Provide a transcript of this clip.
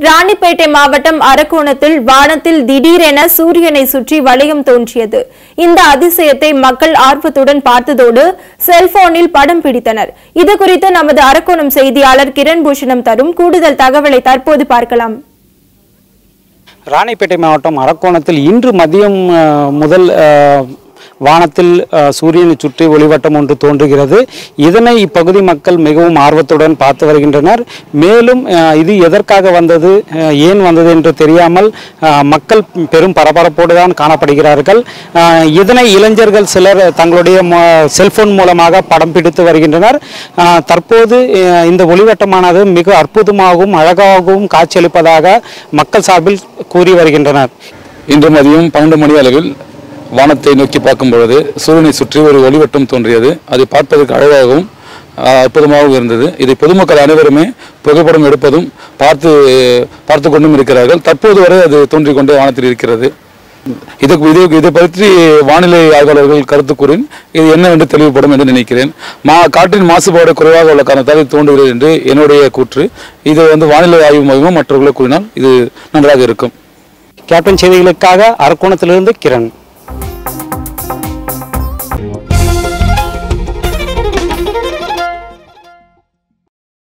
ராணிப்பேட்டை மாவட்டம் அரக்கோணத்தில் வானத்தில் திடீரென சூரியனை சுற்றி வளையம் தோன்றியது இந்த அதிசயத்தை மக்கள் ஆர்வத்துடன் பார்த்ததோடு செல்போனில் படம் பிடித்தனர் இது குறித்து நமது அரக்கோணம் செய்தியாளர் கிரண் பூஷணம் தரும் கூடுதல் தகவலை தற்போது பார்க்கலாம் ராணிப்பேட்டை மாவட்டம் அரக்கோணத்தில் இன்று மதியம் அஹ், முதல் அஹ், வானத்தில் அஹ், சூரியனை சுற்றி ஒளிவட்டம் ஒன்று தோன்றுகிறது இதனை இப்பகுதி மக்கள் மிகவும் ஆர்வத்துடன் பார்த்து வருகின்றனர் மேலும் அஹ், இது எதற்காக வந்தது அஹ், ஏன் வந்தது என்று தெரியாமல் அஹ், மக்கள் பெரும் பரபரப்போடு தான் காணப்படுகிறார்கள் அஹ், இதனை இளைஞர்கள் சிலர் தங்களுடைய மொ- செல்போன் மூலமாக படம் பிடித்து வருகின்றனர் அஹ், தற்போது அஹ், இந்த ஒளிவட்டமானது மிக அற்புதமாகவும் அழகாகவும் காட்சியளிப்பதாக மக்கள் சார்பில் கூறி வருகின்றனர் இன்று மதியம் பன்னெண்டு மணி அளவில் வானத்தை நோக்கி பார்க்கும் பொழுது சூரியனை சுற்றி ஒரு ஒளிவட்டம் தோன்றியது அதை பார்ப்பதற்கு அழகாகவும் ஆஹ், அற்புதமாகவும் இருந்தது இதை பொதுமக்கள் அனைவருமே புகைப்படம் எடுப்பதும் பார்த்து பார்த்து கொண்டும் இருக்கிறார்கள் தற்போது வரை அது தோன்றிக் கொண்டே வானத்தில் இருக்கிறது இதுக்கு இது இதை பற்றி வானிலை ஆய்வாளர்கள் கருத்து கூறின் இது என்னவென்று தெளிவுபடும் என்று நினைக்கிறேன் மா காற்றின் மாசுபாடு குறைவாக உள்ள காரணத்தால் இது தோன்றுகிறது என்று என்னுடைய கூற்று இது வந்து வானிலை ஆய்வு மையமும் மற்றவர்களை கூறினால் இது நன்றாக இருக்கும் கேப்டன் செய்திகளுக்காக அரக்கோணத்திலிருந்து கிரண்